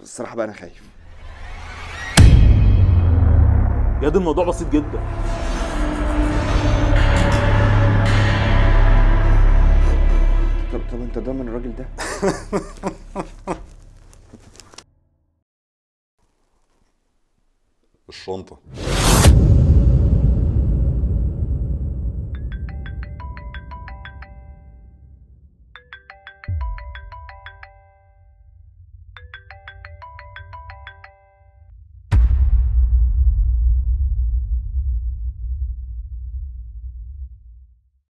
الصراحه بقى انا خايف يا دي الموضوع بسيط جدا طب طب انت ضامن الراجل ده الشنطة